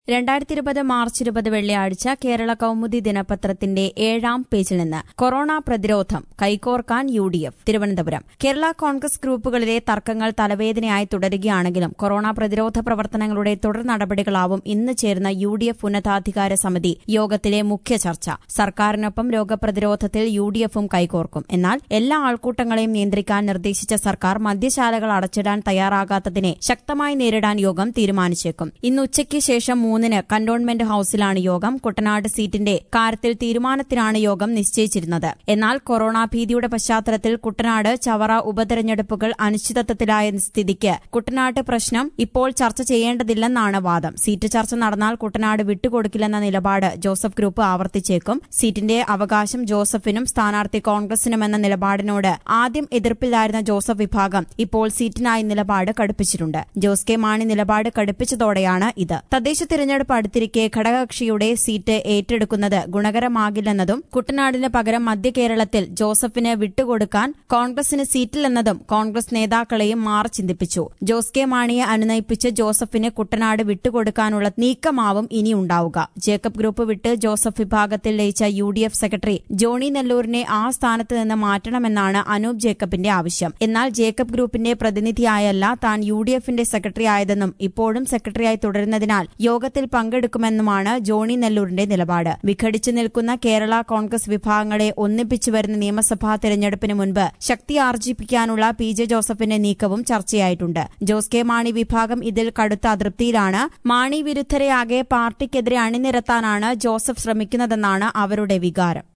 രണ്ടായിരത്തി ഇരുപത് മാർച്ച് ഇരുപത് വെള്ളിയാഴ്ച കേരള കൌമുദി ദിനപത്രത്തിന്റെ ഏഴാം പേജിൽ നിന്ന് കൊറോണ പ്രതിരോധം കൈകോർക്കാൻ U D F Thiruvananthapuram Kerala Congress ഗ്രൂപ്പുകളിലെ തർക്കങ്ങൾ തലവേദനയായി തുടരുകയാണെങ്കിലും കൊറോണ പ്രതിരോധ പ്രവർത്തനങ്ങളുടെ തുടർ നടപടികളാവും ഇന്ന് ചേർന്ന യു ഡി എഫ് ഉന്നതാധികാര സമിതി യോഗത്തിലെ മുഖ്യ ചർച്ച സർക്കാരിനൊപ്പം രോഗപ്രതിരോധത്തിൽ യു ഡി എഫും കൈകോർക്കും എന്നാൽ എല്ലാ ആൾക്കൂട്ടങ്ങളെയും നിയന്ത്രിക്കാൻ നിർദ്ദേശിച്ച സർക്കാർ മദ്യശാലകൾ അടച്ചിടാൻ തയ്യാറാകാത്തതിനെ ശക്തമായി നേരിടാൻ യോഗം തീരുമാനിച്ചേക്കും ഇന്ന് ഉച്ചയ്ക്ക് ശേഷം മൂന്നിന് കന്റോൺമെന്റ് ഹൌസിലാണ് യോഗം കുട്ടനാട് സീറ്റിന്റെ കാര്യത്തിൽ തീരുമാനത്തിനാണ് യോഗം നിശ്ചയിച്ചിരുന്നത് എന്നാൽ കൊറോണ ഭീതിയുടെ പശ്ചാത്തലത്തിൽ കുട്ടനാട് ചവറ ഉപതെരഞ്ഞെടുപ്പുകൾ അനിശ്ചിതത്വത്തിലായ സ്ഥിതിക്ക് കുട്ടനാട്ട് പ്രശ്നം ഇപ്പോൾ ചർച്ച ചെയ്യേണ്ടതില്ലെന്നാണ് വാദം സീറ്റ് ചർച്ച നടന്നാൽ കുട്ടനാട് വിട്ടുകൊടുക്കില്ലെന്ന നിലപാട് ജോസഫ് ഗ്രൂപ്പ് ആവർത്തിച്ചേക്കും സീറ്റിന്റെ അവകാശം ജോസഫിനും സ്ഥാനാർത്ഥി കോൺഗ്രസിനുമെന്ന നിലപാടിനോട് ആദ്യം എതിർപ്പില്ലായിരുന്ന ജോസഫ് വിഭാഗം ഇപ്പോൾ സീറ്റിനായി നിലപാട് കടുപ്പിച്ചിട്ടുണ്ട് ജോസ് കെ മാണി നിലപാട് കടുപ്പിച്ചതോടെയാണ് ഇത് തദ്ദേശ തിരഞ്ഞെടുപ്പ് അടുത്തിരിക്കെ ഘടകകക്ഷിയുടെ സീറ്റ് ഏറ്റെടുക്കുന്നത് ഗുണകരമാകില്ലെന്നതും കുട്ടനാടിന് പകരം മധ്യകേരളത്തിൽ ജോസഫിന് വിട്ടുകൊടുക്കാൻ കോൺഗ്രസിന് സീറ്റില്ലെന്നതും കോൺഗ്രസ് നേതാക്കളെയും മാറി ചിന്തിപ്പിച്ചു ജോസ് കെ മാണിയെ അനുനയിപ്പിച്ച് ജോസഫിന് കുട്ടനാട് വിട്ടുകൊടുക്കാനുള്ള നീക്കമാവും ഇനിയുണ്ടാവുക ജേക്കബ് ഗ്രൂപ്പ് വിട്ട് ജോസഫ് വിഭാഗത്തിൽ ലയിച്ച U D F secretary Johnny നെല്ലൂരിനെ ആ സ്ഥാനത്ത് നിന്ന് മാറ്റണമെന്നാണ് അനൂപ് ജേക്കബിന്റെ ആവശ്യം എന്നാൽ ജേക്കബ് ഗ്രൂപ്പിന്റെ പ്രതിനിധിയായല്ല താൻ യു ഡി എഫിന്റെ സെക്രട്ടറി ആയതെന്നും ഇപ്പോഴും സെക്രട്ടറിയായി തുടരുന്നതിനാൽ യോഗത്തിൽ പങ്കെടുക്കുമെന്നുമാണ് ജോണി നെല്ലൂരിന്റെ നിലപാട് വിഘടിച്ചു നിൽക്കുന്ന കേരള കോൺഗ്രസ് വിഭാഗങ്ങളെ ഒന്നിപ്പിച്ചു വരുന്ന നിയമസഭാ തെരഞ്ഞെടുപ്പിന് മുൻപ് ശക്തി ആർജിപ്പിക്കാനുള്ള പി ജെ ജോസഫിന്റെ നീക്കവും ചർച്ചയായിട്ടുണ്ട് ജോസ് കെ മാണി വിഭാഗം ഇതിൽ കടുത്ത അതൃപ്തിയിലാണ് മാണി വിരുദ്ധരെയാകെ പാർട്ടിക്കെതിരെ അണിനിരത്താനാണ് ജോസഫ് ശ്രമിക്കുന്നതെന്നാണ് അവരുടെ വികാരം